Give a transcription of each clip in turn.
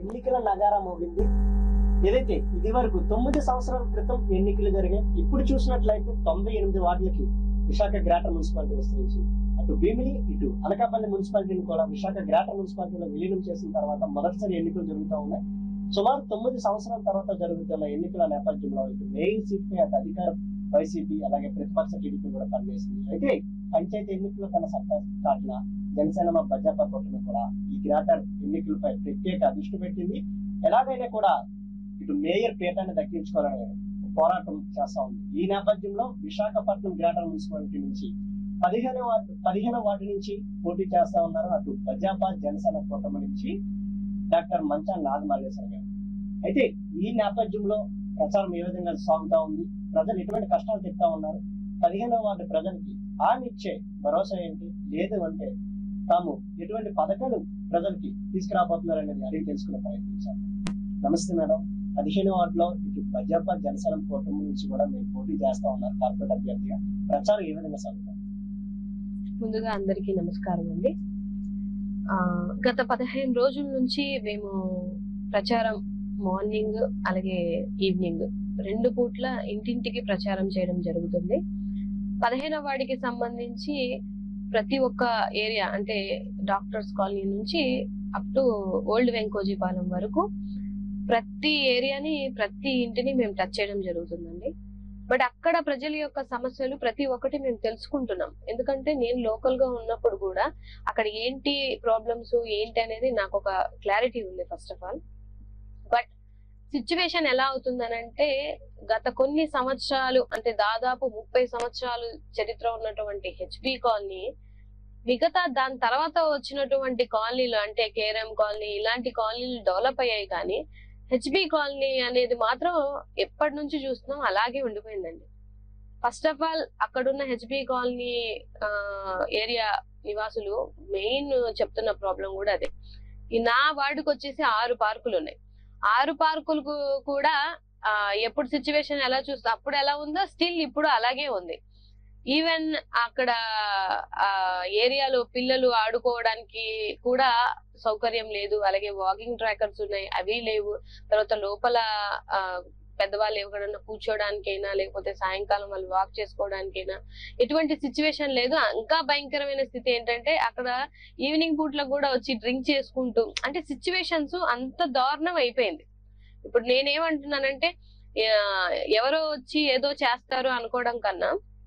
ఎన్నికల నగారా మోగింది ఏదైతే ఇది వరకు తొమ్మిది సంవత్సరాల క్రితం ఎన్నికలు జరిగాయి ఇప్పుడు చూసినట్లయితే తొంభై ఎనిమిది వార్డులకి విశాఖ గ్రేటర్ మున్సిపాలిటీ విస్తరించి అటు భీమిలి ఇటు అనకాపల్లి మున్సిపాలిటీని కూడా విశాఖ గ్రేటర్ మున్సిపాలిటీలో విలీనం చేసిన తర్వాత మొదటిసారి ఎన్నికలు జరుగుతూ ఉన్నాయి సుమారు తొమ్మిది సంవత్సరాల తర్వాత జరుగుతున్న ఎన్నికల నేపథ్యంలో ఇటు మేయర్ సీట్ పై అటు అధికార వైసీపీ అలాగే ప్రతిపక్ష టీడీపీ కూడా పనిచేసింది అయితే పంచాయతీ ఎన్నికల్లో తన సత్తా కాటిన జనసేన భాజపా కూటమి కూడా ఈ గ్రేటర్ ఎన్నికలపై ప్రత్యేక దృష్టి పెట్టింది ఎలాగైనా కూడా ఇటు మేయర్ పీఠాన్ని దక్కించుకోవాలని పోరాటం చేస్తా ఉంది ఈ నేపథ్యంలో విశాఖపట్నం గ్రేటర్ మున్సిపాలిటీ నుంచి పదిహేను వార్డు పదిహేను వార్డు నుంచి పోటీ చేస్తా ఉన్నారు అటు భాజపా జనసేన కూటమి నుంచి డాక్టర్ మంచా నాగమల్లేశ్వర గారు అయితే ఈ నేపథ్యంలో ప్రచారం ఏ విధంగా సాగుతా ఉంది ప్రజలు ఎటువంటి కష్టాలు తిప్పుతా ఉన్నారు పదిహేనవ వార్డు ప్రజలకి హామీ ఇచ్చే భరోసా ఏంటి లేదు అంటే తాము ఎటువంటి పథకాలు ప్రజలకి తీసుకురాబోతున్నారు అనేది అడిగి తెలుసుకునే ప్రయత్నించాం నమస్తే మేడం పదిహేను వార్డులో ఇటు భాజపా జనసేన కూటమి నుంచి కూడా మీరు పోటీ చేస్తా ఉన్నారు కార్పొరేట్ అభ్యర్థిగా ప్రచారం ఏ విధంగా సాగుతాం ముందుగా అందరికీ నమస్కారం అండి ఆ, గత పదిహేను రోజుల నుంచి మేము ప్రచారం మార్నింగ్ అలాగే ఈవినింగ్ రెండు పూట్ల ఇంటింటికి ప్రచారం చేయడం జరుగుతుంది పదిహేనవ వాడికి సంబంధించి ప్రతి ఒక్క ఏరియా అంటే డాక్టర్స్ కాలనీ నుంచి అప్ టు ఓల్డ్ వెంకోజీపాలెం వరకు ప్రతి ఏరియాని ప్రతి ఇంటిని మేము టచ్ చేయడం జరుగుతుందండి బట్ అక్కడ ప్రజల యొక్క సమస్యలు ప్రతి ఒక్కటి మేము తెలుసుకుంటున్నాం ఎందుకంటే నేను లోకల్ గా ఉన్నప్పుడు కూడా అక్కడ ఏంటి ప్రాబ్లమ్స్ ఏంటి అనేది నాకు ఒక క్లారిటీ ఉంది first of all but situation ఎలా అవుతుందనంటే గత కొన్ని సంవత్సరాలు అంటే దాదాపు ముప్పై సంవత్సరాలు చరిత్ర ఉన్నటువంటి హెచ్బి కాలనీ మిగతా దాని తర్వాత వచ్చినటువంటి కాలనీలు అంటే కేరం కాలనీ ఇలాంటి కాలనీలు డెవలప్ అయ్యాయి కానీ హెచ్బి కాలనీ అనేది మాత్రం ఎప్పటి నుంచి చూస్తున్నాం అలాగే ఉండిపోయిందండి ఫస్ట్ ఆఫ్ ఆల్ అక్కడున్న హెచ్బి కాలనీ ఏరియా నివాసులు మెయిన్ చెప్తున్న ప్రాబ్లం కూడా అదే ఈ నా వార్డుకు వచ్చేసి ఆరు పార్కులు ఉన్నాయి ఆరు పార్కులకు కూడా ఆ, ఎప్పుడు సిచ్యువేషన్ ఎలా చూస్తే అప్పుడు ఎలా ఉందో స్టిల్ ఇప్పుడు అలాగే ఉంది ఈవెన్ అక్కడ ఆ ఏరియాలో పిల్లలు ఆడుకోవడానికి కూడా సౌకర్యం లేదు అలాగే వాకింగ్ ట్రాకర్స్ ఉన్నాయి అవి లేవు తర్వాత లోపల ఆ, పెద్దవాళ్ళు ఎవరైనా కూర్చోడానికైనా లేకపోతే సాయంకాలం వాళ్ళు వాక్ చేసుకోవడానికైనా ఎటువంటి సిచ్యువేషన్ లేదు ఇంకా భయంకరమైన స్థితి ఏంటంటే అక్కడ ఈవినింగ్ పూట్ల కూడా వచ్చి డ్రింక్ చేసుకుంటూ అంటే సిచ్యువేషన్స్ అంత దారుణం అయిపోయింది ఇప్పుడు నేనేమంటున్నానంటే ఆ, ఎవరో వచ్చి ఏదో చేస్తారు అనుకోవడం కన్నా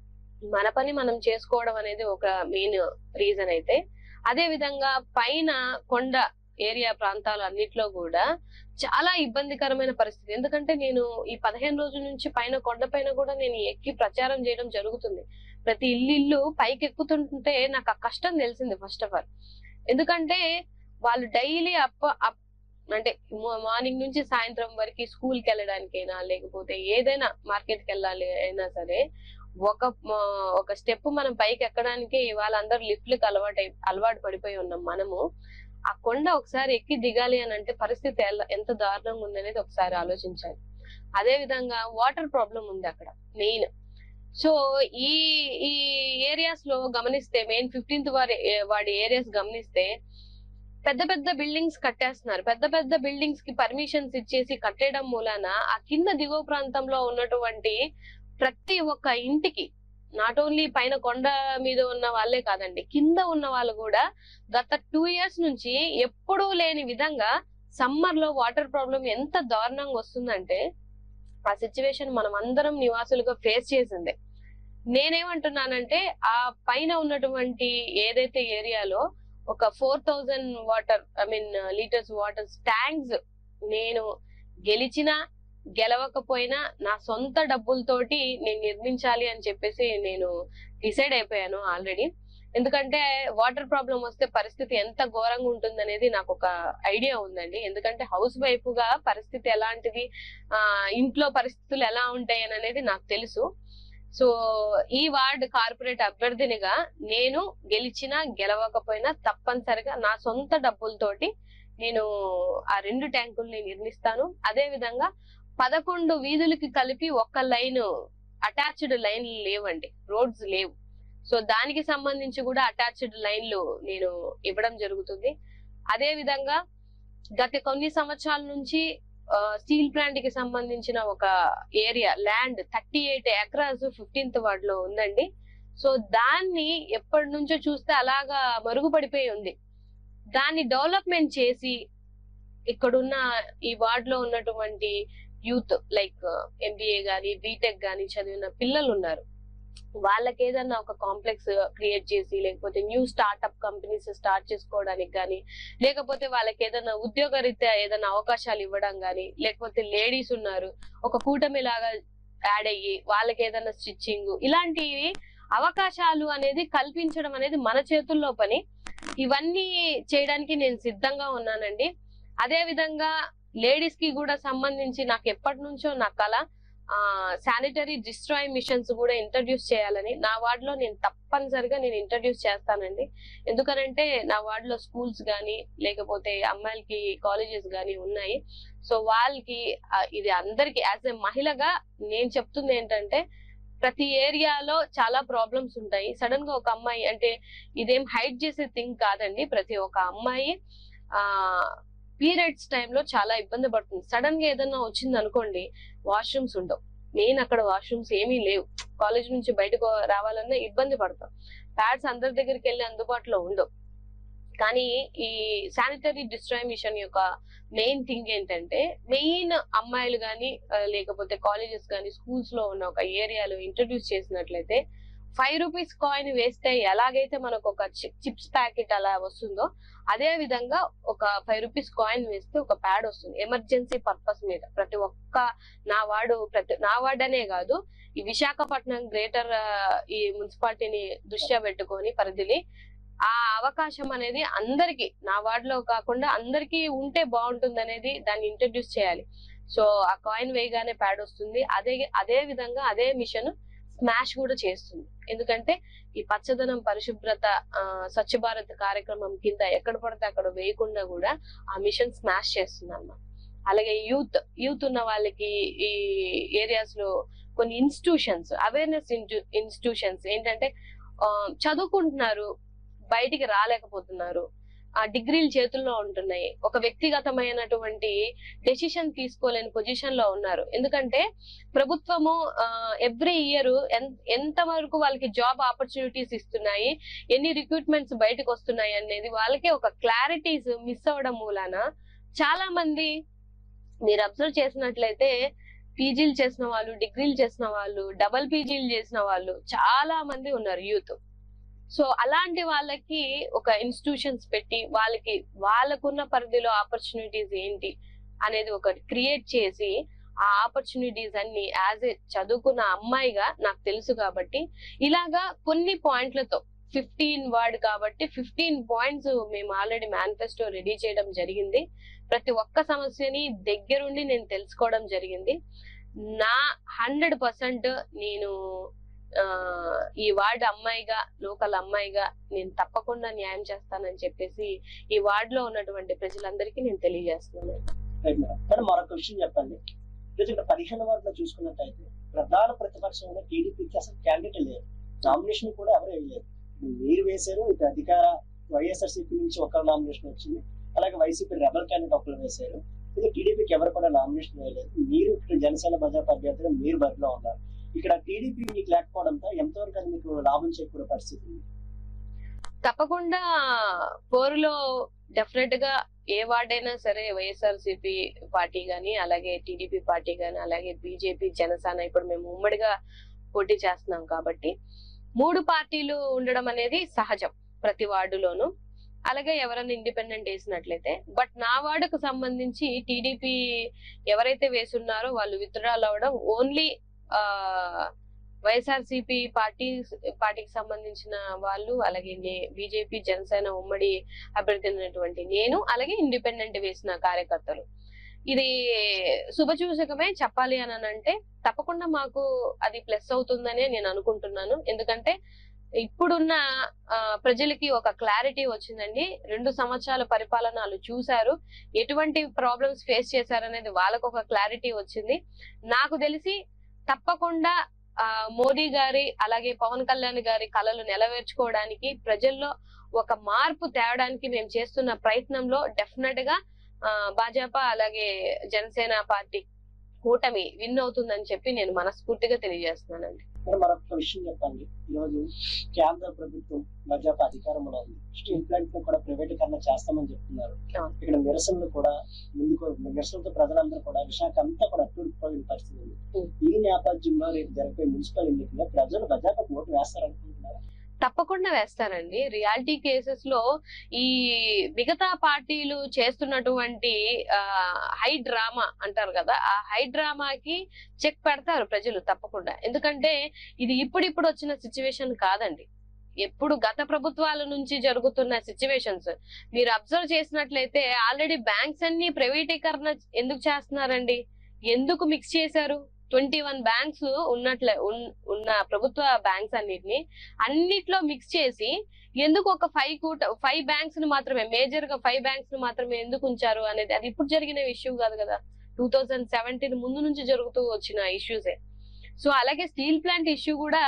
మన పని మనం చేసుకోవడం అనేది ఒక మెయిన్ రీజన్ అయితే అదే విధంగా పైన కొండ ఏరియా ప్రాంతాలు అన్నిట్లో కూడా చాలా ఇబ్బందికరమైన పరిస్థితి ఎందుకంటే నేను ఈ పదిహేను రోజుల నుంచి పైన కొండ పైన కూడా నేను ఎక్కి ప్రచారం చేయడం జరుగుతుంది ప్రతి ఇల్లు ఇల్లు పైకి ఎక్కుతుంటే నాకు ఆ కష్టం తెలిసింది ఫస్ట్ ఆఫ్ ఆల్ ఎందుకంటే వాళ్ళు డైలీ అప్ప అప్ అంటే మార్నింగ్ నుంచి సాయంత్రం వరకు స్కూల్ కి వెళ్ళడానికైనా లేకపోతే ఏదైనా మార్కెట్ కి వెళ్ళాలి అయినా సరే ఒక ఆ, ఒక స్టెప్ మనం పైకి ఎక్కడానికి ఇవాళ అందరు లిఫ్ట్లకు అలవాటు అయి- అలవాటు పడిపోయి ఉన్నాం మనము ఆ కొండ ఒకసారి ఎక్కి దిగాలి అని అంటే పరిస్థితి ఎలా- ఎంత దారుణంగా ఉందనేది ఒకసారి ఆలోచించాలి అదే విధంగా వాటర్ ప్రాబ్లం ఉంది అక్కడ మెయిన్ సో ఈ ఈ ఏరియాస్ లో గమనిస్తే మెయిన్ ఫిఫ్టీన్త్ వారి వాడి ఏరియాస్ గమనిస్తే పెద్ద పెద్ద బిల్డింగ్స్ కట్టేస్తున్నారు పెద్ద పెద్ద బిల్డింగ్స్ కి పర్మిషన్స్ ఇచ్చేసి కట్టేయడం మూలాన ఆ కింద దిగువ ప్రాంతంలో ఉన్నటువంటి ప్రతి ఒక్క ఇంటికి నాట్ ఓన్లీ పైన కొండ మీద ఉన్న వాళ్ళే కాదండి కింద ఉన్న వాళ్ళు కూడా గత టూ ఇయర్స్ నుంచి ఎప్పుడూ లేని విధంగా సమ్మర్ లో వాటర్ ప్రాబ్లం ఎంత దారుణంగా వస్తుందంటే ఆ సిచ్యువేషన్ మనం అందరం నివాసులుగా ఫేస్ చేసిందే నేనేమంటున్నానంటే ఆ పైన ఉన్నటువంటి ఏదైతే ఏరియాలో ఒక four thousand water I mean litres water tanks నేను గెలిచినా గెలవకపోయినా నా సొంత డబ్బులతోటి నేను నిర్మించాలి అని చెప్పేసి నేను డిసైడ్ అయిపోయాను ఆల్రెడీ ఎందుకంటే వాటర్ ప్రాబ్లం వస్తే పరిస్థితి ఎంత ఘోరంగా ఉంటుంది అనేది నాకు ఒక ఐడియా ఉందండి ఎందుకంటే హౌస్ వైఫ్ గా పరిస్థితి ఎలాంటిది ఆ ఇంట్లో పరిస్థితులు ఎలా ఉంటాయి అని అనేది నాకు తెలుసు సో ఈ వార్డ్ కార్పొరేట్ అభ్యర్థినిగా నేను గెలిచినా గెలవకపోయినా తప్పనిసరిగా నా సొంత డబ్బులతోటి నేను ఆ రెండు ట్యాంకుల్ని నిర్మిస్తాను అదే విధంగా పదకొండు వీధులకి కలిపి ఒక్క లైన్ అటాచ్డ్ లైన్ లేవండి రోడ్స్ లేవు సో దానికి సంబంధించి కూడా అటాచ్డ్ లైన్లు నేను ఇవ్వడం జరుగుతుంది అదే విధంగా గత కొన్ని సంవత్సరాల నుంచి స్టీల్ ప్లాంట్ కి సంబంధించిన ఒక area land thirty eight acres fifteenth ward లో ఉందండి సో దాన్ని ఎప్పటి నుంచో చూస్తే అలాగా మరుగుపడిపోయి ఉంది దాన్ని డెవలప్మెంట్ చేసి ఇక్కడున్న ఈ వార్డ్ లో ఉన్నటువంటి యూత్ లైక్ ఎంబీఏ గాని బీటెక్ గాని చదివిన పిల్లలు ఉన్నారు వాళ్ళకి ఏదన్నా ఒక కాంప్లెక్స్ క్రియేట్ చేసి లేకపోతే న్యూ స్టార్ట్అప్ కంపెనీస్ స్టార్ట్ చేసుకోవడానికి కానీ లేకపోతే వాళ్ళకి ఏదైనా ఉద్యోగ రీత్యా ఏదైనా అవకాశాలు ఇవ్వడం కానీ లేకపోతే లేడీస్ ఉన్నారు ఒక కూటమి లాగా యాడ్ అయ్యి వాళ్ళకి ఏదైనా స్టిచ్చింగ్ ఇలాంటివి అవకాశాలు అనేది కల్పించడం అనేది మన చేతుల్లో పని ఇవన్నీ చేయడానికి నేను సిద్ధంగా ఉన్నానండి అదే విధంగా లేడీస్ కి కూడా సంబంధించి నాకు ఎప్పటి నుంచో నా కళ ఆ శానిటరీ డిస్ట్రాయ్ మిషన్స్ కూడా ఇంట్రడ్యూస్ చేయాలని నా వార్డులో నేను తప్పనిసరిగా నేను ఇంట్రడ్యూస్ చేస్తానండి ఎందుకనంటే నా వార్డులో స్కూల్స్ కానీ లేకపోతే అమ్మాయిలకి కాలేజెస్ కానీ ఉన్నాయి సో వాళ్ళకి ఆ, ఇది అందరికి యాజ్ ఎ మహిళగా నేను చెప్తుంది ఏంటంటే ప్రతి ఏరియాలో చాలా ప్రాబ్లమ్స్ ఉంటాయి సడన్ గా ఒక అమ్మాయి అంటే ఇదేం హైడ్ చేసే థింగ్ కాదండి ప్రతి ఒక్క అమ్మాయి ఆ పీరియడ్స్ టైంలో చాలా ఇబ్బంది పడుతుంది సడన్ గా ఏదైనా వచ్చింది అనుకోండి వాష్రూమ్స్ ఉండవు మెయిన్ అక్కడ వాష్రూమ్స్ ఏమీ లేవు కాలేజ్ నుంచి బయటకు రావాలన్నా ఇబ్బంది పడతాం ప్యాడ్స్ అందరి దగ్గరికి వెళ్ళి అందుబాటులో ఉండవు కానీ ఈ శానిటరీ డిస్ట్రాయ్ మిషన్ యొక్క మెయిన్ థింగ్ ఏంటంటే మెయిన్ అమ్మాయిలు కానీ లేకపోతే కాలేజెస్ కానీ స్కూల్స్ లో ఉన్న ఒక ఏరియాలో ఇంట్రడ్యూస్ చేసినట్లయితే ఫైవ్ రూపీస్ కాయిన్ వేస్తే ఎలాగైతే మనకు ఒక చిప్స్ ప్యాకెట్ అలా వస్తుందో అదే విధంగా ఒక ఫైవ్ రూపీస్ కాయిన్ వేస్తే ఒక ప్యాడ్ వస్తుంది ఎమర్జెన్సీ పర్పస్ మీద ప్రతి ఒక్క నా వార్డు ప్రతి నా వార్డు అనే కాదు ఈ విశాఖపట్నం గ్రేటర్ ఈ మున్సిపాలిటీని దృష్ట్యా పెట్టుకొని పరిధిని ఆ అవకాశం అనేది అందరికి నా వార్డులో కాకుండా అందరికీ ఉంటే బాగుంటుంది అనేది దాన్ని ఇంట్రడ్యూస్ చేయాలి సో ఆ కాయిన్ వేయగానే ప్యాడ్ వస్తుంది అదే అదే విధంగా అదే మిషన్ స్మాష్ కూడా చేస్తుంది ఎందుకంటే ఈ పచ్చదనం పరిశుభ్రత ఆ, స్వచ్ఛ భారత్ కార్యక్రమం కింద ఎక్కడ పడితే అక్కడ వేయకుండా కూడా ఆ మిషన్ స్మాష్ చేస్తుంది అన్నమాట అలాగే యూత్ యూత్ ఉన్న వాళ్ళకి ఈ ఏరియాస్ లో కొన్ని ఇన్స్టిట్యూషన్స్ అవేర్నెస్ ఇన్స్టిట్యూషన్స్ ఏంటంటే ఆ, చదువుకుంటున్నారు బయటికి రాలేకపోతున్నారు ఆ డిగ్రీలు చేతుల్లో ఉంటున్నాయి ఒక వ్యక్తిగతమైనటువంటి డెసిషన్ తీసుకోలేని పొజిషన్ లో ఉన్నారు ఎందుకంటే ప్రభుత్వము ఎవ్రీ ఇయర్ ఎంత వరకు వాళ్ళకి జాబ్ ఆపర్చునిటీస్ ఇస్తున్నాయి ఎన్ని రిక్రూట్మెంట్స్ బయటకు వస్తున్నాయి అనేది వాళ్ళకి ఒక క్లారిటీస్ మిస్ అవ్వడం మూలాన చాలా మంది మీరు అబ్జర్వ్ చేసినట్లయితే పీజీలు చేసిన వాళ్ళు డిగ్రీలు చేసిన వాళ్ళు డబల్ పీజీలు చేసిన వాళ్ళు చాలా మంది ఉన్నారు యూత్ సో అలాంటి వాళ్ళకి ఒక ఇన్స్టిట్యూషన్స్ పెట్టి వాళ్ళకి వాళ్ళకున్న పరిధిలో ఆపర్చునిటీస్ ఏంటి అనేది ఒకటి క్రియేట్ చేసి ఆ ఆపర్చునిటీస్ అన్ని యాజ్ ఏ చదువుకున్న అమ్మాయిగా నాకు తెలుసు కాబట్టి ఇలాగా కొన్ని పాయింట్లతో ఫిఫ్టీన్ వర్డ్ కాబట్టి ఫిఫ్టీన్ పాయింట్స్ మేము ఆల్రెడీ మేనిఫెస్టో రెడీ చేయడం జరిగింది ప్రతి ఒక్క సమస్యని దగ్గరుండి నేను తెలుసుకోవడం జరిగింది నా హండ్రెడ్ పర్సెంట్ నేను ఆ, ఈ వార్డ్ అమ్మాయిగా లోకల్ అమ్మాయిగా నేను తప్పకుండా న్యాయం చేస్తానని చెప్పేసి ఈ వార్డ్ లో ఉన్నటువంటి ప్రజలందరికీ నేను తెలియజేస్తున్నాను రైట్ మేడం కానీ మరొక విషయం చెప్పండి ఈరోజు ఇక్కడ పదిహేను వార్డులో చూసుకున్నట్టయితే ప్రధాన ప్రతిపక్షంలో టీడీపీకి అసలు క్యాండిడేట్ లేరు నామినేషన్ కూడా ఎవరు వేయలేరు మీరు వేశారు ఇక అధికార వైఎస్ఆర్సీపీ నుంచి ఒక నామినేషన్ వచ్చింది అలాగే వైసీపీ రెబల్ క్యాండిడేట్ ఒకరు వేశారు ఇది టీడీపీకి ఎవరు కూడా నామినేషన్ వేయలేదు మీరు ఇక్కడ జనసేన బజార్ అభ్యర్థిగా మీరు బరిలో ఉన్నారు ఇక్కడ టీడీపీ మీకు లేకపోవడంతో ఎంతవరకు అది మీకు లాభం చేకూరే పరిస్థితి ఉంది తప్పకుండా పోరులో డెఫినెట్ గా ఏ వార్డైనా సరే వైఎస్ఆర్సీపీ పార్టీ గాని అలాగే టీడీపీ పార్టీ గాని అలాగే బీజేపీ జనసేన ఇప్పుడు మేము ఉమ్మడిగా పోటీ చేస్తున్నాం కాబట్టి మూడు పార్టీలు ఉండడం అనేది సహజం ప్రతి వార్డులోనూ అలాగే ఎవరైనా ఇండిపెండెంట్ వేసినట్లయితే బట్ నా వార్డుకు సంబంధించి టీడీపీ ఎవరైతే వేసున్నారో వాళ్ళు విత్డ్రాల్ అవ్వడం ఓన్లీ ఆ వైఎస్ఆర్సీపీ పార్టీ పార్టీకి సంబంధించిన వాళ్ళు అలాగే బీజేపీ జనసేన ఉమ్మడి అభ్యర్థి అయినటువంటి నేను అలాగే ఇండిపెండెంట్ వేసిన కార్యకర్తలు ఇది శుభసూచకమే చెప్పాలి అని అంటే తప్పకుండా మాకు అది ప్లస్ అవుతుందనే నేను అనుకుంటున్నాను ఎందుకంటే ఇప్పుడున్న ఆ, ప్రజలకి ఒక క్లారిటీ వచ్చిందండి రెండు సంవత్సరాల పరిపాలన వాళ్ళు చూశారు ఎటువంటి ప్రాబ్లమ్స్ ఫేస్ చేశారనేది వాళ్ళకు ఒక క్లారిటీ వచ్చింది నాకు తెలిసి తప్పకుండా ఆ మోదీ గారి అలాగే పవన్ కళ్యాణ్ గారి కళలు నెరవేర్చుకోవడానికి ప్రజల్లో ఒక మార్పు తేవడానికి మేము చేస్తున్న ప్రయత్నంలో డెఫినెట్ గా ఆ, భాజపా అలాగే జనసేన పార్టీ కూటమి విన్ అవుతుందని చెప్పి నేను మనస్ఫూర్తిగా తెలియజేస్తున్నానండి మరి మరొక విషయం చెప్పండి ఈరోజు కేంద్ర ప్రభుత్వం భాజపా అధికారంలో ఉంది స్టీల్ ప్లాంట్ ను కూడా ప్రైవేటీకరణ చేస్తామని చెప్తున్నారు అవును. ఇక్కడ నిరసనలు కూడా ముందుకు నిరసనలతో ప్రజలందరూ కూడా విశాఖ అంతా కూడా అట్టుడిపోయిన పరిస్థితి ఉంది ఉం. ఈ నేపథ్యంలో రేపు జరిపే మున్సిపల్ ఎన్నికల్లో ప్రజలు భాజపాకు ఓటు వేస్తారనుకుంటున్నారు తప్పకుండా వేస్తానండి రియాలిటీ కేసెస్ లో ఈ మిగతా పార్టీలు చేస్తున్నటువంటి ఆ, హై డ్రామా అంటారు కదా ఆ హై డ్రామాకి చెక్ పెడతారు ప్రజలు తప్పకుండా ఎందుకంటే ఇది ఇప్పుడిప్పుడు వచ్చిన సిచ్యువేషన్ కాదండి ఎప్పుడు గత ప్రభుత్వాల నుంచి జరుగుతున్న సిచ్యువేషన్స్ మీరు అబ్జర్వ్ చేసినట్లయితే ఆల్రెడీ బ్యాంక్స్ అన్ని ప్రైవేటీకరణ ఎందుకు చేస్తున్నారండి ఎందుకు మిక్స్ చేశారు ట్వంటీ వన్ బ్యాంక్స్ ఉన్నట్లే ఉన్- ఉన్న ప్రభుత్వ బ్యాంక్స్ అన్నిటిని అన్నిట్లో మిక్స్ చేసి ఎందుకు ఒక ఫైవ్ కూట ఫైవ్ బ్యాంక్స్ ని మాత్రమే మేజర్ గా ఫైవ్ బ్యాంక్స్ ని మాత్రమే ఎందుకు ఉంచారు అనేది అది ఇప్పుడు జరిగిన ఇష్యూ కాదు కదా టూ థౌజండ్ సెవెంటీన్ ముందు నుంచి జరుగుతూ వచ్చిన ఇష్యూసే సో అలాగే స్టీల్ ప్లాంట్ ఇష్యూ కూడా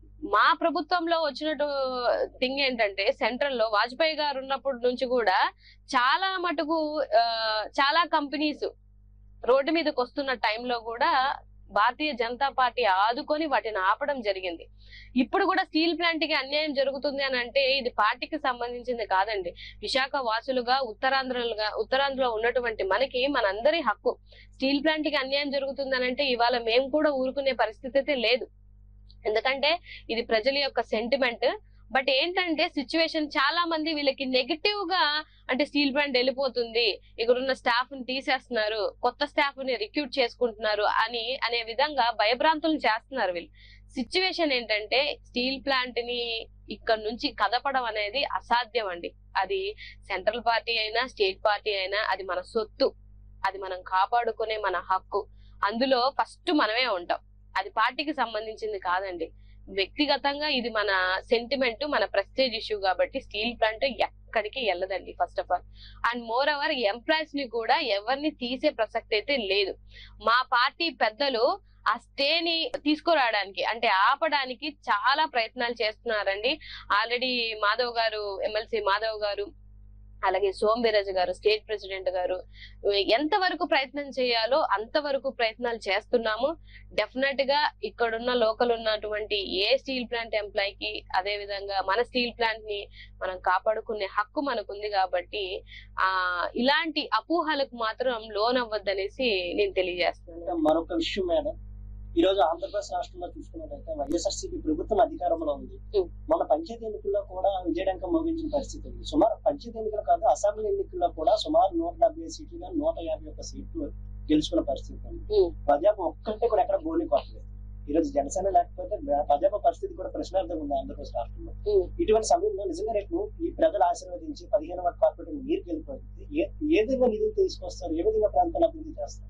మా ప్రభుత్వంలో వచ్చినట్టు థింగ్ ఏంటంటే సెంట్రల్ లో వాజ్పేయి గారు ఉన్నప్పటి నుంచి కూడా చాలా మటుకు ఆ, చాలా కంపెనీస్ రోడ్డు మీదకి వస్తున్న టైంలో కూడా భారతీయ జనతా పార్టీ ఆదుకొని వాటిని ఆపడం జరిగింది ఇప్పుడు కూడా స్టీల్ ప్లాంట్ కి అన్యాయం జరుగుతుంది అని అంటే ఇది పార్టీకి సంబంధించింది కాదండి విశాఖ వాసులుగా ఉత్తరాంధ్రలుగా ఉత్తరాంధ్రలో ఉన్నటువంటి మనకి మనందరి హక్కు స్టీల్ ప్లాంట్ కి అన్యాయం జరుగుతుంది అని అంటే ఇవాళ మేము కూడా ఊరుకునే పరిస్థితి అయితే లేదు ఎందుకంటే ఇది ప్రజల యొక్క సెంటిమెంట్ బట్ ఏంటంటే సిచ్యువేషన్ చాలా మంది వీళ్ళకి నెగిటివ్ గా అంటే స్టీల్ ప్లాంట్ వెళ్ళిపోతుంది ఇక్కడ ఉన్న స్టాఫ్ ని తీసేస్తున్నారు కొత్త స్టాఫ్ ని రిక్రూట్ చేసుకుంటున్నారు అని అనే విధంగా భయభ్రాంతులు చేస్తున్నారు వీళ్ళు సిచ్యువేషన్ ఏంటంటే స్టీల్ ప్లాంట్ ని ఇక్కడ నుంచి కదపడం అనేది అసాధ్యం అండి అది సెంట్రల్ పార్టీ అయినా స్టేట్ పార్టీ అయినా అది మన సొత్తు అది మనం కాపాడుకునే మన హక్కు అందులో ఫస్ట్ మనమే ఉంటాం అది పార్టీకి సంబంధించింది కాదండి వ్యక్తిగతంగా ఇది మన సెంటిమెంట్ మన ప్రెస్టేజ్ ఇష్యూ కాబట్టి స్టీల్ ప్లాంట్ ఎక్కడికి వెళ్ళదండి first of all and moreover employees ని కూడా ఎవరిని తీసే ప్రసక్తి అయితే లేదు మా పార్టీ పెద్దలు ఆ స్టేని తీసుకురావడానికి అంటే ఆపడానికి చాలా ప్రయత్నాలు చేస్తున్నారండి ఆల్రెడీ మాధవ్ గారు ఎమ్మెల్సీ మాధవ్ గారు అలాగే సోంబీరాజు గారు స్టేట్ ప్రెసిడెంట్ గారు ఎంత వరకు ప్రయత్నం చేయాలో అంతవరకు ప్రయత్నాలు చేస్తున్నాము డెఫినెట్ గా ఇక్కడున్న లోకల్ ఉన్నటువంటి ఏ స్టీల్ ప్లాంట్ ఎంప్లాయ్ కి అదే విధంగా మన స్టీల్ ప్లాంట్ ని మనం కాపాడుకునే హక్కు మనకుంది కాబట్టి ఆ ఇలాంటి అపోహలకు మాత్రం లోన్ అవ్వద్దనేసి నేను తెలియజేస్తున్నాను ఇంకా మరొక విషయం మేడం ఈ రోజు ఆంధ్రప్రదేశ్ రాష్ట్రంలో చూసుకున్నట్లయితే వైఎస్ఆర్సీపీ ప్రభుత్వం అధికారంలో ఉంది ఉం. మన పంచాయతీ ఎన్నికల్లో కూడా విజయడంకం మోగించిన పరిస్థితి ఉంది సుమారు పంచాయతీ ఎన్నికలు కాదు అసెంబ్లీ ఎన్నికల్లో కూడా సుమారు నూట డెబ్బై సీట్లుగా నూట యాభై ఒక్క సీట్లు గెలుచుకున్న పరిస్థితి ఉంది ఉం. భాజపా ఒక్కటే కూడా ఎక్కడ బోని కొట్టలేదు ఈ రోజు జనసేన లేకపోతే భాజపా పరిస్థితి కూడా ప్రశ్నార్థం ఉంది ఆంధ్రప్రదేశ్ రాష్ట్రంలో ఉం. ఇటువంటి సమయంలో నిజంగా రేపు ఈ ప్రజలు ఆశీర్వదించి పదిహేను వాటి కార్పొరేట్ మీరు గెలిపోతుంది ఏ ఏ విధంగా నిధులు తీసుకొస్తారు ఏ విధంగా ప్రాంతాలు అభివృద్ధి చేస్తారు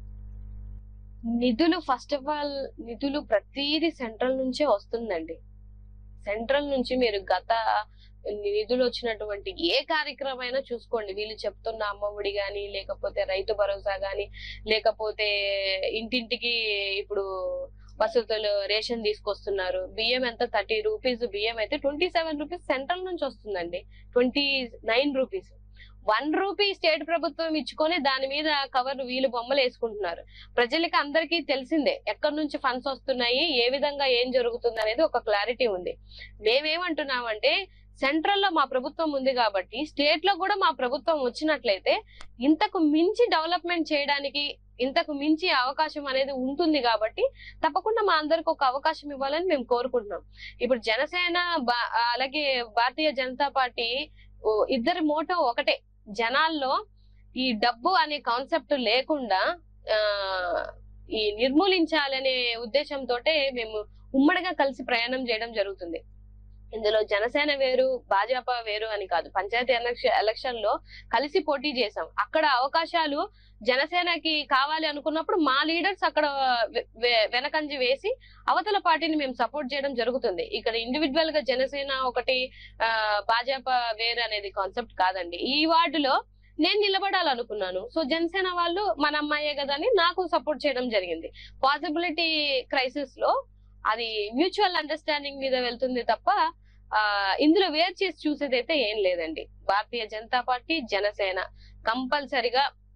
నిధులు ఫస్ట్ ఆఫ్ ఆల్ నిధులు ప్రతిదీ సెంట్రల్ నుంచే వస్తుందండి సెంట్రల్ నుంచి మీరు గత నిధులు వచ్చినటువంటి ఏ కార్యక్రమం అయినా చూసుకోండి వీళ్ళు చెప్తున్న అమ్మఒడి గాని లేకపోతే రైతు భరోసా గాని లేకపోతే ఇంటింటికి ఇప్పుడు వసతులు రేషన్ తీసుకొస్తున్నారు బియ్యం ఎంత థర్టీ రూపీస్ బియ్యం అయితే ట్వంటీ సెవెన్ రూపీస్ సెంట్రల్ నుంచి వస్తుందండి twenty nine rupees one rupee state ప్రభుత్వం ఇచ్చుకొని దాని మీద కవర్ వీళ్ళు బొమ్మలు వేసుకుంటున్నారు ప్రజలకి అందరికీ తెలిసిందే ఎక్కడి నుంచి ఫండ్స్ వస్తున్నాయి ఏ విధంగా ఏం జరుగుతుంది అనేది ఒక క్లారిటీ ఉంది మేమేమంటున్నామంటే సెంట్రల్ లో మా ప్రభుత్వం ఉంది కాబట్టి స్టేట్ లో కూడా మా ప్రభుత్వం వచ్చినట్లయితే ఇంతకు మించి డెవలప్మెంట్ చేయడానికి ఇంతకు మించి అవకాశం అనేది ఉంటుంది కాబట్టి తప్పకుండా మా అందరికి ఒక అవకాశం ఇవ్వాలని మేము కోరుకుంటున్నాం ఇప్పుడు జనసేన బా- అలాగే భారతీయ జనతా పార్టీ ఓ ఇద్దరి మోటో ఒకటే జనాల్లో ఈ డబ్బు అనే కాన్సెప్ట్ లేకుండా ఆ ఈ నిర్మూలించాలనే ఉద్దేశంతో మేము ఉమ్మడిగా కలిసి ప్రయాణం చేయడం జరుగుతుంది ఇందులో జనసేన వేరు భాజపా వేరు అని కాదు పంచాయతీ ఎలక్షన్ ఎలక్షన్ లో కలిసి పోటీ చేశాం అక్కడ అవకాశాలు జనసేనకి కావాలి అనుకున్నప్పుడు మా లీడర్స్ అక్కడ వె- వె- వెనకంజి వేసి అవతల పార్టీని మేము సపోర్ట్ చేయడం జరుగుతుంది ఇక్కడ ఇండివిజువల్ గా జనసేన ఒకటి ఆ భాజపా వేరు అనేది కాన్సెప్ట్ కాదండి ఈ వార్డులో నేను నిలబడాలనుకున్నాను సో జనసేన వాళ్ళు మన అమ్మాయే కదా అని నాకు సపోర్ట్ చేయడం జరిగింది పాసిబిలిటీ క్రైసిస్ లో అది మ్యూచువల్ అండర్స్టాండింగ్ మీద వెళ్తుంది తప్ప ఆ ఇందులో వేర్ చేసి చూసేదైతే ఏం లేదండి భారతీయ జనతా పార్టీ జనసేన కంపల్సరిగా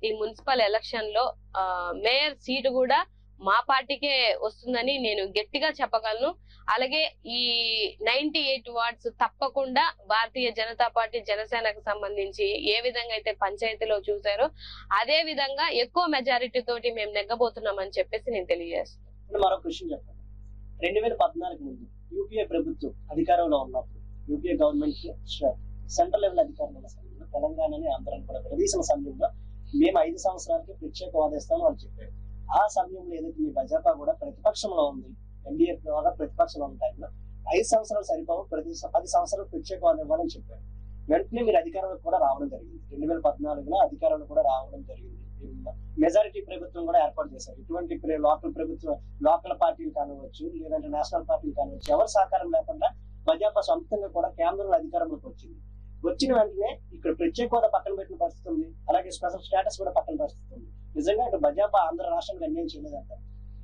ఈ మున్సిపల్ ఎలక్షన్ లో ఆ, మేయర్ సీటు కూడా మా పార్టీకే వస్తుందని నేను గట్టిగా చెప్పగలను అలాగే ఈ నైన్టీ ఎయిట్ వార్డ్స్ తప్పకుండా భారతీయ జనతా పార్టీ జనసేనకు సంబంధించి ఏ విధంగా అయితే పంచాయతీలో చూసారో అదే విధంగా ఎక్కువ మెజారిటీ తోటి మేము నెగ్గబోతున్నామని చెప్పేసి నేను తెలియజేస్తున్నాను ఇప్పుడు మరో క్వశ్చన్ చెప్పండి రెండు వేల పద్నాలుగు ముందు యూపీఏ ప్రభుత్వం అధికారంలో ఉన్నప్పుడు యూపీఏ గవర్నమెంట్ సెంట్రల్ లెవెల్ అధికారంలో ఉన్న సమయంలో తెలంగాణని ఆంధ్రాని కూడా విడదీసిన సమయంలో మేము ఐదు సంవత్సరాలకి ప్రత్యేక వాదిస్తామని వాళ్ళు చెప్పారు ఆ సమయంలో ఏదైతే మీ భాజపా కూడా ప్రతిపక్షంలో ఉంది ఎన్డీఏ ద్వారా ప్రతిపక్షంలో ఉన్న టైంలో ఐదు సంవత్సరాలు సరిపోవు ప్రతి పది సంవత్సరాలు ప్రత్యేకవాదం ఇవ్వాలని చెప్పారు వెంటనే మీరు అధికారంలోకి కూడా రావడం జరిగింది రెండు వేల పద్నాలుగులో అధికారంలో కూడా రావడం జరిగింది మెజారిటీ ప్రభుత్వం కూడా ఏర్పాటు చేశారు ఇటువంటి ప్ర- లోకల్ ప్రభుత్వం లోకల్ పార్టీలు కానివచ్చు లేదంటే నేషనల్ పార్టీలు కానివచ్చు ఎవరి సహకారం లేకుండా భాజపా సొంతంగా కూడా కేంద్రంలో అధికారంలోకి వచ్చింది వచ్చిన వెంటనే ఇక్కడ ప్రత్యేక హోదా పక్కన పెట్టిన పరిస్థితి ఉంది అలాగే స్పెషల్ స్టేటస్ కూడా పక్కన పరిస్థితి ఉంది నిజంగా ఇక్కడ భాజపా ఆంధ్ర రాష్ట్రానికి అన్యాయం చేయలేదంట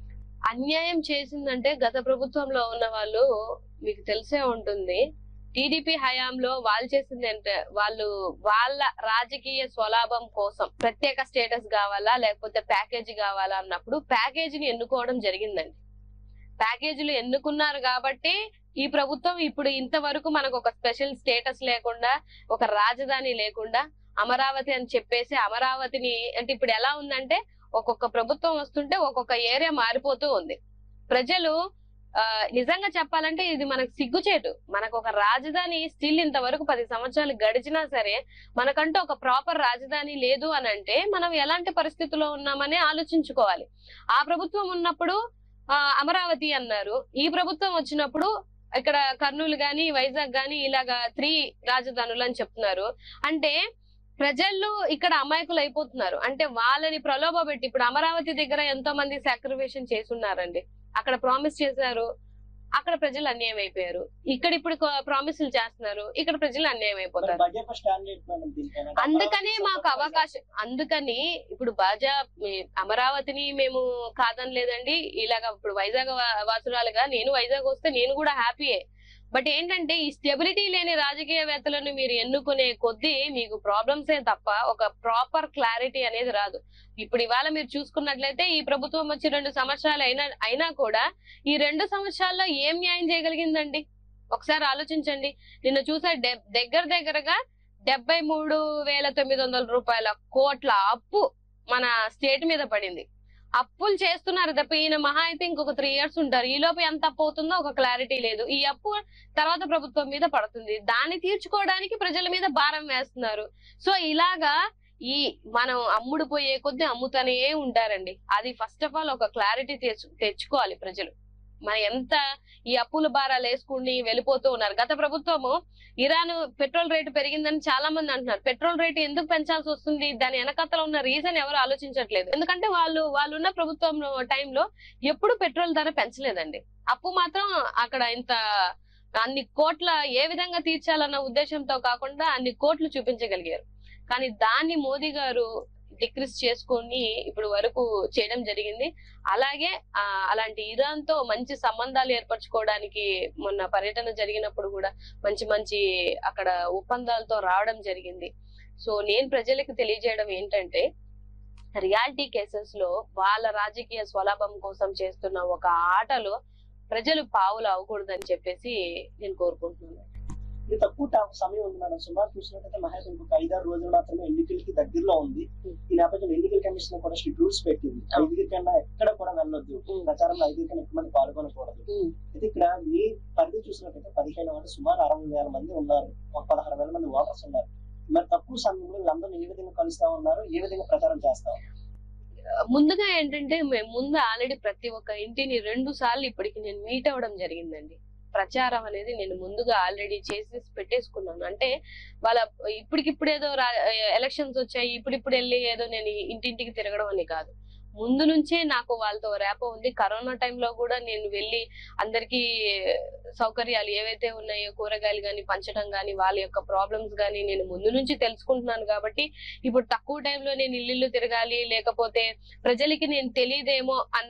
అన్యాయం చేసిందంటే గత ప్రభుత్వంలో ఉన్న వాళ్ళు మీకు తెలిసే ఉంటుంది టీడీపీ హయాంలో వాళ్ళు చేసింది ఏంటంటే వాళ్ళు వాళ్ళ రాజకీయ స్వలాభం కోసం ప్రత్యేక స్టేటస్ కావాలా లేకపోతే ప్యాకేజీ కావాలా అన్నప్పుడు ప్యాకేజీని ఎన్నుకోవడం జరిగిందండి ప్యాకేజీలు ఎన్నుకున్నారు కాబట్టి ఈ ప్రభుత్వం ఇప్పుడు ఇంతవరకు మనకు ఒక స్పెషల్ స్టేటస్ లేకుండా ఒక రాజధాని లేకుండా అమరావతి అని చెప్పేసి అమరావతిని అంటే ఇప్పుడు ఎలా ఉందంటే ఒక్కొక్క ప్రభుత్వం వస్తుంటే ఒక్కొక్క ఏరియా మారిపోతూ ఉంది ప్రజలు ఆ, నిజంగా చెప్పాలంటే ఇది మనకు సిగ్గుచేటు మనకు ఒక రాజధాని స్టిల్ ఇంతవరకు పది సంవత్సరాలు గడిచినా సరే మనకంటూ ఒక ప్రాపర్ రాజధాని లేదు అని అంటే మనం ఎలాంటి పరిస్థితుల్లో ఉన్నామని ఆలోచించుకోవాలి ఆ ప్రభుత్వం ఉన్నప్పుడు ఆ, అమరావతి అన్నారు ఈ ప్రభుత్వం వచ్చినప్పుడు ఇక్కడ కర్నూలు గాని వైజాగ్ గాని ఇలాగా త్రీ రాజధానులు అని చెప్తున్నారు అంటే ప్రజలు ఇక్కడ అమాయకులు అయిపోతున్నారు అంటే వాళ్ళని ప్రలోభ పెట్టి ఇప్పుడు అమరావతి దగ్గర ఎంతో మంది సాక్రిఫికేషన్ చేసున్నారండి అక్కడ ప్రామిస్ చేశారు అక్కడ ప్రజలు అన్యాయం అయిపోయారు ఇక్కడ ఇప్పుడు ప్రామిసులు చేస్తున్నారు ఇక్కడ ప్రజలు అన్యాయం మరి అయిపోతారు భాజపా స్టాండ్ ఏంటి మేడం దీనిపైన? అందుకనే మాకు అవకాశం అందుకని ఇప్పుడు బాజా మీ- అమరావతిని మేము కాదనలేదండి ఇలాగ ఇప్పుడు వైజాగ్ వా- వాసురాలుగా నేను వైజాగ్ వస్తే నేను కూడా హ్యాపీయే బట్ ఏంటంటే ఈ స్టెబిలిటీ లేని రాజకీయవేత్తలను మీరు ఎన్నుకునే కొద్దీ మీకు ప్రాబ్లమ్స్ ఏ తప్ప ఒక ప్రాపర్ క్లారిటీ అనేది రాదు ఇప్పుడు ఇవాళ మీరు చూసుకున్నట్లయితే ఈ ప్రభుత్వం వచ్చి రెండు సంవత్సరాలు అయినా అయినా కూడా ఈ రెండు సంవత్సరాల్లో ఏం న్యాయం చేయగలిగిందండి ఒకసారి ఆలోచించండి నిన్న చూసే డె- దగ్గర దగ్గరగా డెబ్బై మూడు వేల తొమ్మిది వందల రూపాయల కోట్ల అప్పు మన స్టేట్ మీద పడింది అప్పులు చేస్తున్నారు తప్ప ఈయన మహా అయితే ఇంకొక త్రీ ఇయర్స్ ఉంటారు ఈ లోపు ఎంత అప్పు అవుతుందో ఒక క్లారిటీ లేదు ఈ అప్పు తర్వాత ప్రభుత్వం మీద పడుతుంది దాన్ని తీర్చుకోవడానికి ప్రజల మీద భారం వేస్తున్నారు సో ఇలాగా ఈ మనం అమ్ముడు పోయే కొద్దీ అమ్ముతూనే ఉంటారండి అది ఫస్ట్ ఆఫ్ ఆల్ ఒక క్లారిటీ తెచ్చు తెచ్చుకోవాలి ప్రజలు మరి ఎంత ఈ అప్పుల భారాలు వేసుకుని వెళ్ళిపోతూ ఉన్నారు గత ప్రభుత్వము ఇరాన్ పెట్రోల్ రేటు పెరిగిందని చాలా మంది అంటున్నారు పెట్రోల్ రేటు ఎందుకు పెంచాల్సి వస్తుంది దాని వెనకతల ఉన్న రీజన్ ఎవరు ఆలోచించట్లేదు ఎందుకంటే వాళ్ళు వాళ్ళు ఉన్న ప్రభుత్వం టైంలో ఎప్పుడు పెట్రోల్ ధర పెంచలేదండి అప్పు మాత్రం అక్కడ ఇంత అన్ని కోట్ల ఏ విధంగా తీర్చాలన్న ఉద్దేశంతో కాకుండా అన్ని కోట్లు చూపించగలిగారు కానీ దాన్ని మోదీ గారు డిక్రీస్ చేసుకొని ఇప్పుడు వరకు చేయడం జరిగింది అలాగే ఆ, అలాంటి ఇరాన్ తో మంచి సంబంధాలు ఏర్పరచుకోవడానికి మొన్న పర్యటన జరిగినప్పుడు కూడా మంచి మంచి అక్కడ ఒప్పందాలతో రావడం జరిగింది సో నేను ప్రజలకు తెలియజేయడం ఏంటంటే రియాలిటీ కేసెస్ లో వాళ్ళ రాజకీయ స్వలాభం కోసం చేస్తున్న ఒక ఆటలో ప్రజలు పావులు అవ్వకూడదని చెప్పేసి నేను కోరుకుంటున్నాను ఇది తక్కువ టా- సమయం ఉంది మేడం సుమారు చూసినట్టయితే మహేష్ ఇంకొక ఐదారు రోజులు మాత్రమే ఎన్నికలకి దగ్గరలో ఉంది ఈ నేపథ్యంలో ఎన్నికల కమిషన్ కూడా స్ట్రిక్ట్ రూల్స్ పెట్టింది ఐదుగురి కన్నా ఎక్కడ కూడా వెళ్ళొద్దు ఉమ్. ప్రచారంలో ఐదుగురి కన్నా ఎక్కువ మంది పాల్గొనకూడదు అయితే ఇక్కడ మీ పరిధి చూసినట్టయితే పదిహేను వందల సుమారు అరవై వేల మంది ఉన్నారు ఒక పదహారు వేల మంది ఓటర్స్ ఉన్నారు మరి తక్కువ సమయంలో వీళ్ళందరూ ఏ విధంగా కలుస్తా ఉన్నారు ఏ విధంగా ప్రచారం చేస్తా ఉన్నారు ముందుగా ఏంటంటే మేము ముందు ఆల్రెడీ ప్రతి ఒక్క ఇంటిని రెండు సార్లు ఇప్పటికి నేను మీట్ అవ్వడం జరిగిందండి ప్రచారం అనేది నేను ముందుగా ఆల్రెడీ చేసి పెట్టేసుకున్నాను అంటే వాళ్ళ ఇప్పటికిప్పుడు ఏదో ఎలక్షన్స్ వచ్చాయి ఇప్పుడిప్పుడు వెళ్ళి ఏదో నేను ఇంటింటికి తిరగడం అని కాదు ముందు నుంచే నాకు వాళ్ళతో రేప ఉంది కరోనా టైంలో కూడా నేను వెళ్ళి అందరికీ సౌకర్యాలు ఏవైతే ఉన్నాయో కూరగాయలు కానీ పంచడం కానీ వాళ్ళ యొక్క ప్రాబ్లమ్స్ కానీ నేను ముందు నుంచి తెలుసుకుంటున్నాను కాబట్టి ఇప్పుడు తక్కువ టైంలో నేను ఇల్లు తిరగాలి లేకపోతే ప్రజలకి నేను తెలియదేమో అన్న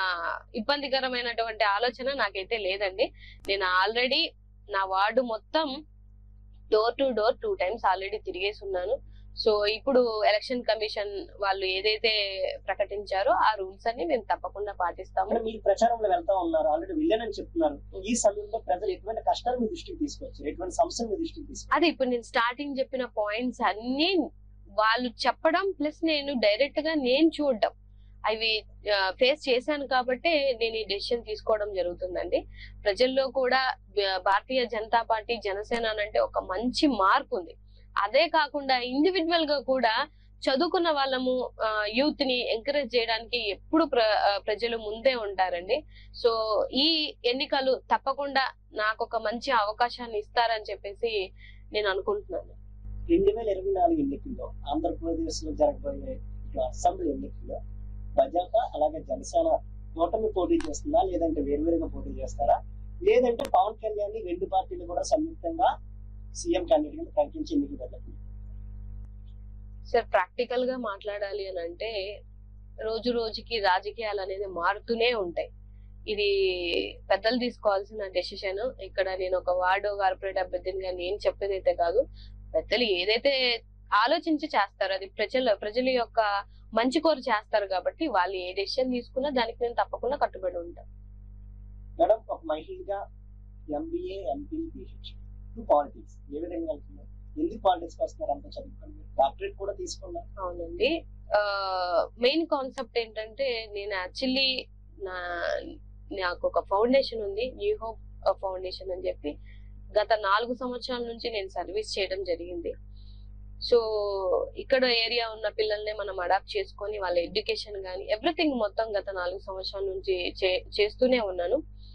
ఇబ్బందికరమైనటువంటి ఆలోచన నాకైతే లేదండి నేను ఆల్రెడీ నా వార్డు మొత్తం door to door two times already తిరిగేసి ఉన్నాను సో ఇప్పుడు ఎలక్షన్ కమిషన్ వాళ్ళు ఏదైతే ప్రకటించారో ఆ రూల్స్ అన్ని మేము తప్పకుండా పాటిస్తాము అంటే మీరు ప్రచారంలో వెళ్తా ఉన్నారు ఆల్రెడీ వెళ్ళానని చెప్తున్నారు ఈ సమయంలో ప్రజలు ఎటువంటి కష్టాలు మీ దృష్టికి తీసుకొచ్చారు ఎటువంటి సమస్యలు మీ దృష్టికి తీసుకొచ్చారు అదే ఇప్పుడు నేను స్టార్టింగ్ చెప్పిన పాయింట్స్ అన్ని వాళ్ళు చెప్పడం ప్లస్ నేను డైరెక్ట్ గా నేను చూడడం అవి ఫేస్ చేశాను కాబట్టి నేను ఈ డెసిషన్ తీసుకోవడం జరుగుతుందండి ప్రజల్లో కూడా బ- భారతీయ జనతా పార్టీ జనసేన అని అంటే ఒక మంచి మార్పు ఉంది అదే కాకుండా ఇండివిజువల్ గా కూడా చదువుకున్న వాళ్ళము యూత్ ని ఎంకరేజ్ చేయడానికి ఎప్పుడు ప్ర ఆ, ప్రజలు ముందే ఉంటారండి సో ఈ ఎన్నికలు తప్పకుండా నాకు ఒక మంచి అవకాశాన్ని ఇస్తారని చెప్పేసి నేను అనుకుంటున్నాను రెండు వేల ఇరవై నాలుగు ఎన్నికల్లో ఆంధ్రప్రదేశ్ లో జరగబోయే ఇటు అసెంబ్లీ ఎన్నికల్లో భాజపా అలాగే జనసేన కూటమి పోటీ చేస్తుందా లేదంటే వేరువేరుగా పోటీ చేస్తారా లేదంటే పవన్ కళ్యాణ్ ని రెండు పార్టీలు కూడా సంయుక్తంగా సీఎం క్యాండిడేట్ గా ప్రకటించి ఎన్నికలు వెళ్ళదు సార్ ప్రాక్టికల్ గా మాట్లాడాలి అని అంటే రోజు రోజుకి రాజకీయాలు అనేది మారుతూనే ఉంటాయి ఇది పెద్దలు తీసుకోవాల్సిన డెసిషన్ ఇక్కడ నేను ఒక వార్డు కార్పొరేట్ అభ్యర్థినిగా నేను చెప్పేది అయితే కాదు పెద్దలు ఏదైతే ఆలోచించి చేస్తారు అది ప్రజల ప్రజల యొక్క మంచి కోరు చేస్తారు కాబట్టి వాళ్ళు ఏ డెసిషన్ తీసుకున్నా దానికి నేను తప్పకుండా కట్టుబడి ఉంటాను మేడం ఒక మహిళగా MBA MP PH to politics ఏ విధంగా వెళ్తున్నారు ఎందుకు పాలిటిక్స్ వస్తున్నారు అంత చదువుకోండి డాక్టరేట్ కూడా తీసుకున్నారు అవునండి మెయిన్ కాన్సెప్ట్ ఏంటంటే నేను యాక్చువల్లీ నా నాకు ఒక ఫౌండేషన్ ఉంది న్యూ హోప్ ఫౌండేషన్ అని చెప్పి గత నాలుగు సంవత్సరాల నుంచి నేను సర్వీస్ చేయడం జరిగింది సో ఇక్కడ ఏరియా ఉన్న పిల్లల్ని మనం అడాప్ట్ చేసుకొని వాళ్ళ ఎడ్యుకేషన్ కానీ ఎవ్రీథింగ్ మొత్తం గత నాలుగు సంవత్సరాల నుంచి చే- చేస్తూనే ఉన్నాను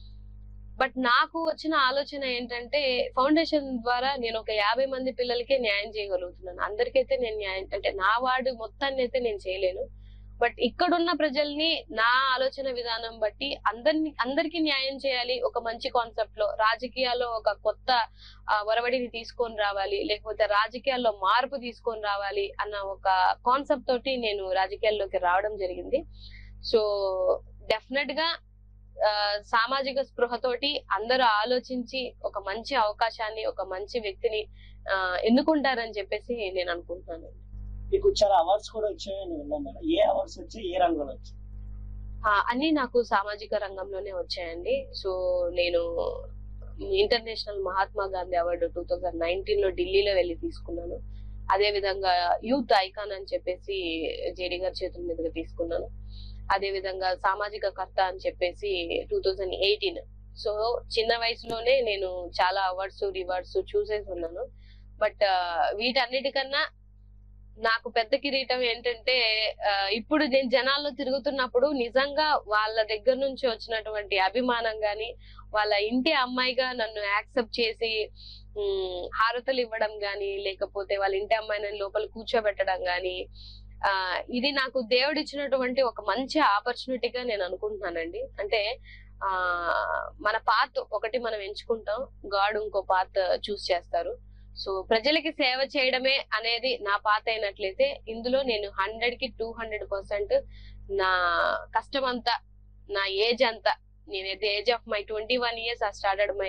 బట్ నాకు వచ్చిన ఆలోచన ఏంటంటే ఫౌండేషన్ ద్వారా నేను ఒక యాభై మంది పిల్లలకే న్యాయం చేయగలుగుతున్నాను అందరికైతే నేను న్యాయం అంటే నా వార్డు మొత్తాన్ని అయితే నేను చేయలేను బట్ ఇక్కడున్న ప్రజల్ని నా ఆలోచన విధానం బట్టి అందరిని అందరికీ న్యాయం చేయాలి ఒక మంచి కాన్సెప్ట్ లో రాజకీయాల్లో ఒక కొత్త ఆ, ఒరవడిని తీసుకొని రావాలి లేకపోతే రాజకీయాల్లో మార్పు తీసుకొని రావాలి అన్న ఒక కాన్సెప్ట్ తోటి నేను రాజకీయాల్లోకి రావడం జరిగింది సో డెఫినెట్ గా ఆ, సామాజిక స్పృహతోటి అందరూ ఆలోచించి ఒక మంచి అవకాశాన్ని ఒక మంచి వ్యక్తిని ఆ, ఎన్నుకుంటారని చెప్పేసి నేను అనుకుంటున్నాను మీకు చాలా అవార్డ్స్ కూడా వచ్చాయని విన్నాం మేడం ఏ అవార్డ్స్ వచ్చాయి ఏ రంగంలో వచ్చాయి ఆ, అన్ని నాకు సామాజిక రంగంలోనే వచ్చాయండి సో నేను international Mahatma Gandhi award two thousand nineteen లో ఢిల్లీలో వెళ్ళి తీసుకున్నాను అదే విధంగా యూత్ ఐకాన్ అని చెప్పేసి జేడి గారి చేతుల మీదుగా తీసుకున్నాను అదే విధంగా సామాజిక కర్త అని చెప్పేసి టూ థౌజండ్ ఎయిటీన్ సో చిన్న వయసులోనే నేను చాలా అవార్డ్స్ రివార్డ్స్ చూసేసి ఉన్నాను బట్ వీటన్నిటికన్నా నాకు పెద్ద కిరీటం ఏంటంటే ఆ, ఇప్పుడు నేను జనాల్లో తిరుగుతున్నప్పుడు నిజంగా వాళ్ళ దగ్గర నుంచి వచ్చినటువంటి అభిమానం గాని వాళ్ళ ఇంటి అమ్మాయిగా నన్ను యాక్సెప్ట్ చేసి ఉమ్, హారతలు ఇవ్వడం గాని లేకపోతే వాళ్ళ ఇంటి అమ్మాయిని లోపల కూర్చోబెట్టడం గాని ఆ ఇది నాకు దేవుడు ఇచ్చినటువంటి ఒక మంచి ఆపర్చునిటీగా నేను అనుకుంటున్నానండి అంటే ఆ మన పాత్ ఒకటి మనం ఎంచుకుంటాం గాడ్ ఇంకో పాత్ చూస్ చేస్తారు సో ప్రజలకి సేవ చేయడమే అనేది నా పాత అయినట్లయితే ఇందులో నేను హండ్రెడ్ కి టూ హండ్రెడ్ పర్సెంట్ నా కష్టం అంతా నా ఏజ్ అంతా నేనైతే age of my twenty one years ఆ స్టార్టెడ్ మై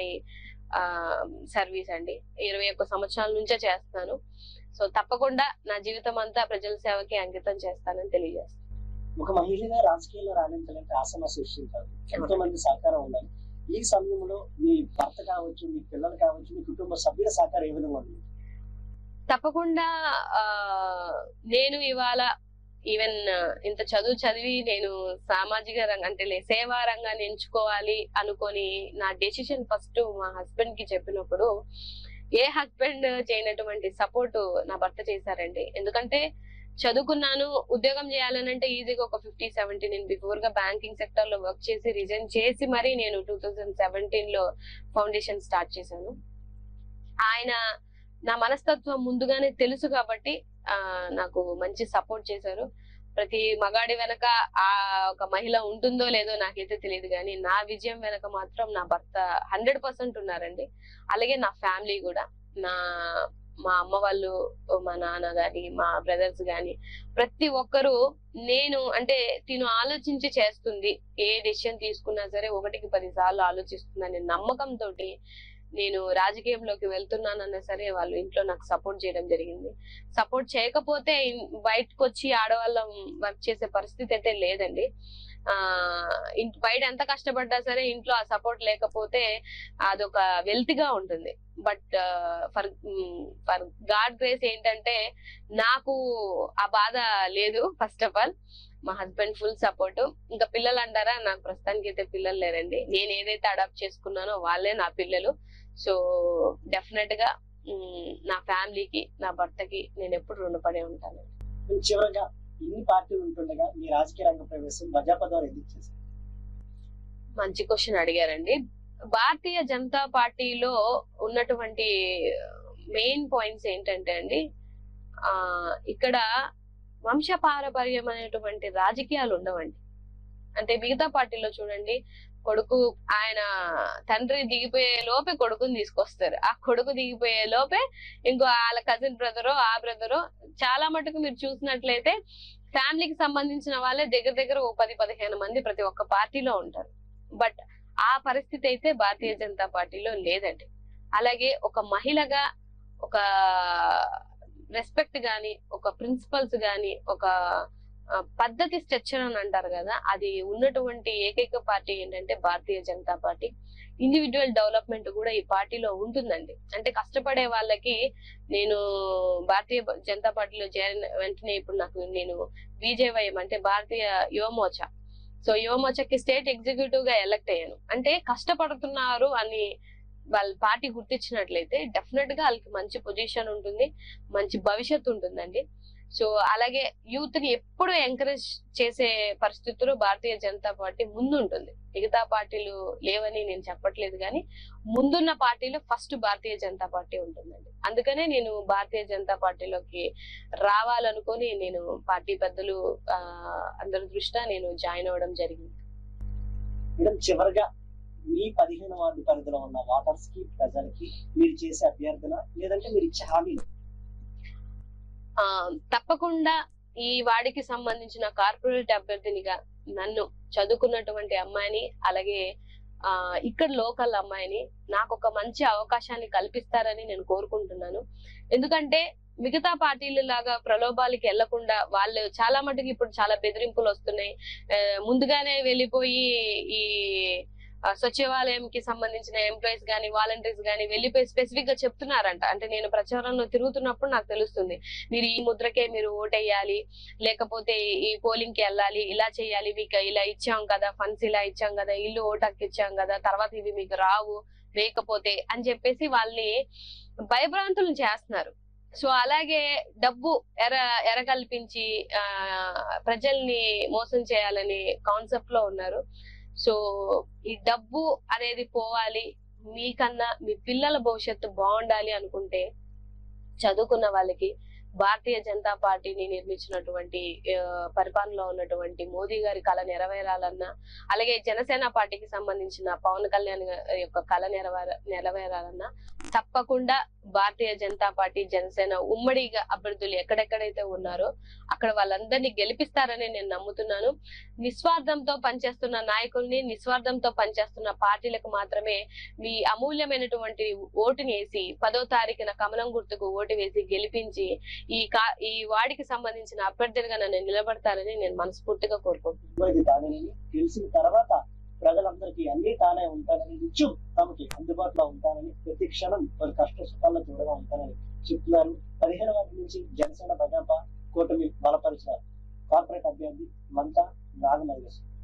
సర్వీస్ అండి ఇరవై ఒక్క సంవత్సరాల నుంచే చేస్తాను సో తప్పకుండా నా జీవితం అంతా ప్రజల సేవకి అంకితం చేస్తానని తెలియజేస్తాను ఒక మహిళగా రాజకీయాల్లో రాణించాలంటే ఆసన సృష్టించాలి ఎంతో మంది సహకారం ఉండాలి ఈ సమయంలో మీ భర్త కావచ్చు మీ పిల్లలు కావచ్చు మీ కుటుంబ సభ్యుల సహకారం ఏ విధంగా ఉంది తప్పకుండా ఆ నేను ఇవాళ ఈవెన్ ఇంత చదువు చదివి నేను సామాజిక రంగం అంటే లే- సేవా రంగాన్ని ఎంచుకోవాలి అనుకొని నా డెసిషన్ ఫస్ట్ మా హస్బెండ్ కి చెప్పినప్పుడు ఏ హస్బెండ్ చేయనటువంటి సపోర్ట్ నా భర్త చేశారండి ఎందుకంటే చదువుకున్నాను ఉద్యోగం చేయాలనంటే ఈజీగా ఒక ఫిఫ్టీ సెవెంటీ నేను బిఫోర్ గా బ్యాంకింగ్ సెక్టర్ లో వర్క్ చేసి రిజైన్ చేసి మరీ నేను టూ థౌజండ్ సెవెంటీన్ లో ఫౌండేషన్ స్టార్ట్ చేశాను ఆయన నా మనస్తత్వం ముందుగానే తెలుసు కాబట్టి ఆ నాకు మంచి సపోర్ట్ చేశారు ప్రతి మగాడి వెనక ఆ ఒక మహిళ ఉంటుందో లేదో నాకైతే తెలియదు కానీ నా విజయం వెనక మాత్రం నా భర్త హండ్రెడ్ పర్సెంట్ ఉన్నారండి అలాగే నా ఫ్యామిలీ కూడా నా మా అమ్మ వాళ్ళు మా నాన్న గాని మా బ్రదర్స్ గాని ప్రతి ఒక్కరూ నేను అంటే తిను ఆలోచించి చేస్తుంది ఏ డెసిషన్ తీసుకున్నా సరే ఒకటికి పది సార్లు ఆలోచిస్తుందనే నమ్మకంతో నేను రాజకీయంలోకి వెళ్తున్నానన్నా సరే వాళ్ళు ఇంట్లో నాకు సపోర్ట్ చేయడం జరిగింది సపోర్ట్ చేయకపోతే ఇన్- బయటకు వచ్చి ఆడవాళ్ళం వర్క్ చేసే పరిస్థితి అయితే లేదండి ఆ ఇంట్- బయట ఎంత కష్టపడ్డా సరే ఇంట్లో ఆ సపోర్ట్ లేకపోతే అదొక వెల్త్ గా ఉంటుంది but for for god grace ఏంటంటే నాకు ఆ బాధ లేదు ఫస్ట్ ఆఫ్ ఆల్ మా హస్బెండ్ ఫుల్ సపోర్ట్ ఇంకా పిల్లలు అంటారా నాకు ప్రస్తుతానికి అయితే పిల్లలు లేరండి నేను ఏదైతే అడాప్ట్ చేసుకున్నానో వాళ్ళే నా పిల్లలు సో డెఫినెట్ గా మ్, నా ఫ్యామిలీకి నా భర్తకి నేను ఎప్పుడు రుణపడే ఉంటాను మేము చివరగా ఇన్ని పార్టీలు ఉంటుండగా మీ రాజకీయ రంగ ప్రవేశం భాజపా ద్వారా ఎందుకు చేశారు మంచి క్వశ్చన్ అడిగారండి భారతీయ జనతా పార్టీలో ఉన్నటువంటి మెయిన్ పాయింట్స్ ఏంటంటే అండి ఆ ఇక్కడ వంశపారపర్యం అనేటువంటి రాజకీయాలు ఉండవండి అంటే మిగతా పార్టీలో చూడండి కొడుకు ఆయన తండ్రి దిగిపోయే లోపే కొడుకుని తీసుకొస్తారు ఆ కొడుకు దిగిపోయే లోపే ఇంకో వాళ్ళ కజిన్ బ్రదరో ఆ బ్రదరో చాలా మటుకు మీరు చూసినట్లయితే ఫ్యామిలీకి సంబంధించిన వాళ్ళే దగ్గర దగ్గర ఓ పది పదిహేను మంది ప్రతి ఒక్క పార్టీలో ఉంటారు బట్ ఆ పరిస్థితి అయితే భారతీయ జనతా పార్టీలో లేదండి అలాగే ఒక మహిళగా ఒక రెస్పెక్ట్ గాని ఒక ప్రిన్సిపల్స్ గాని ఒక ఆ, పద్ధతి స్ట్రక్చర్ అని అంటారు కదా అది ఉన్నటువంటి ఏకైక పార్టీ ఏంటంటే Bharatiya Janata party individual development కూడా ఈ పార్టీలో ఉంటుందండి అంటే కష్టపడే వాళ్ళకి నేను భారతీయ జనతా పార్టీలో చేరిన వెంటనే ఇప్పుడు నాకు నేను బీజేవైఎం అంటే భారతీయ యువమోర్చా సో యువమోర్చాకి స్టేట్ ఎగ్జిక్యూటివ్ గా ఎలక్ట్ అయ్యాను అంటే కష్టపడుతున్నారు అని వాళ్ళ పార్టీ గుర్తించినట్లయితే డెఫినెట్ గా వాళ్ళకి మంచి పొజిషన్ ఉంటుంది మంచి భవిష్యత్తు ఉంటుందండి సో అలాగే యూత్ ని ఎప్పుడు ఎంకరేజ్ చేసే పరిస్థితుల్లో భారతీయ జనతా పార్టీ ముందుంటుంది మిగతా పార్టీలు లేవని నేను చెప్పట్లేదు కానీ ముందున్న పార్టీలో ఫస్ట్ భారతీయ జనతా పార్టీ ఉంటుందండి అందుకనే నేను భారతీయ జనతా పార్టీలోకి రావాలనుకొని నేను పార్టీ పెద్దలు ఆ, అందరి దృష్ట్యా నేను జాయిన్ అవ్వడం జరిగింది మేడం చివరగా మీ పదిహేను వార్డు పరిధిలో ఉన్న వాటర్స్ కి ప్రజలకి మీరు చేసే అభ్యర్థన లేదంటే మీరు ఇచ్చే హామీలు ఆ తప్పకుండా ఈ వాడికి సంబంధించిన కార్పొరేట్ అభ్యర్థినిగా నన్ను చదువుకున్నటువంటి అమ్మాయిని అలాగే ఆ ఇక్కడ లోకల్ అమ్మాయిని నాకు ఒక మంచి అవకాశాన్ని కల్పిస్తారని నేను కోరుకుంటున్నాను ఎందుకంటే మిగతా పార్టీల లాగా ప్రలోభాలకి వెళ్లకుండా వాళ్ళు చాలా మటుకు ఇప్పుడు చాలా బెదిరింపులు వస్తున్నాయి ఆ, ముందుగానే వెళ్ళిపోయి ఈ ఆ, సచివాలయంకి సంబంధించిన ఎంప్లాయీస్ గానీ వాలంటీర్స్ గానీ వెళ్ళిపోయి స్పెసిఫిక్ గా చెప్తున్నారంట అంటే నేను ప్రచారంలో తిరుగుతున్నప్పుడు నాకు తెలుస్తుంది మీరు ఈ ముద్రకే మీరు ఓటేయాలి లేకపోతే ఈ పోలింగ్ కి వెళ్ళాలి ఇలా చేయాలి మీకు ఇలా ఇచ్చాం కదా ఫండ్స్ ఇలా ఇచ్చాం కదా ఇల్లు ఓటాకి ఇచ్చాం కదా తర్వాత ఇవి మీకు రావు లేకపోతే అని చెప్పేసి వాళ్ళని భయభ్రాంతులు చేస్తున్నారు సో అలాగే డబ్బు ఎర ఎర కల్పించి ఆ ప్రజల్ని మోసం చేయాలని కాన్సెప్ట్ లో ఉన్నారు సో ఈ డబ్బు అనేది పోవాలి మీకన్నా మీ పిల్లల భవిష్యత్తు బాగుండాలి అనుకుంటే చదువుకున్న వాళ్ళకి భారతీయ జనతా పార్టీని నిర్మించినటువంటి ఆ, పరిపాలనలో ఉన్నటువంటి మోదీ గారి కళ నెరవేరాలన్నా అలాగే జనసేన పార్టీకి సంబంధించిన పవన్ కళ్యాణ్ గారి యొక్క కళ నెరవేర నెరవేరాలన్నా తప్పకుండా భారతీయ జనతా పార్టీ జనసేన ఉమ్మడిగా అభ్యర్థులు ఎక్కడెక్కడైతే ఉన్నారో అక్కడ వాళ్ళందరినీ గెలిపిస్తారని నేను నమ్ముతున్నాను నిస్వార్థంతో పనిచేస్తున్న నాయకుల్ని నిస్వార్థంతో పనిచేస్తున్న పార్టీలకు మాత్రమే మీ అమూల్యమైనటువంటి ఓటుని వేసి పదో తారీఖున కమలం గుర్తుకు ఓటు వేసి గెలిపించి ఈ కా ఈ వాడికి సంబంధించిన అభ్యర్థులుగా నన్ను నిలబడతారని నేను మనస్ఫూర్తిగా కోరుకుంటున్నాను ఇది దానిని తెలిసిన తర్వాత ప్రజలందరికీ అన్ని తానే ఉంటానని నిత్యం తమకి అందుబాటులో ఉంటానని ప్రతి క్షణం వారి కష్ట సుఖాల్లో తోడుగా ఉంటానని చెప్తున్నారు పదిహేను వాటి నుంచి జనసేన భాజపా కూటమి బలపరిచిన కార్పొరేట్ అభ్యర్థి మంతా నాగమల్లేశ్వరం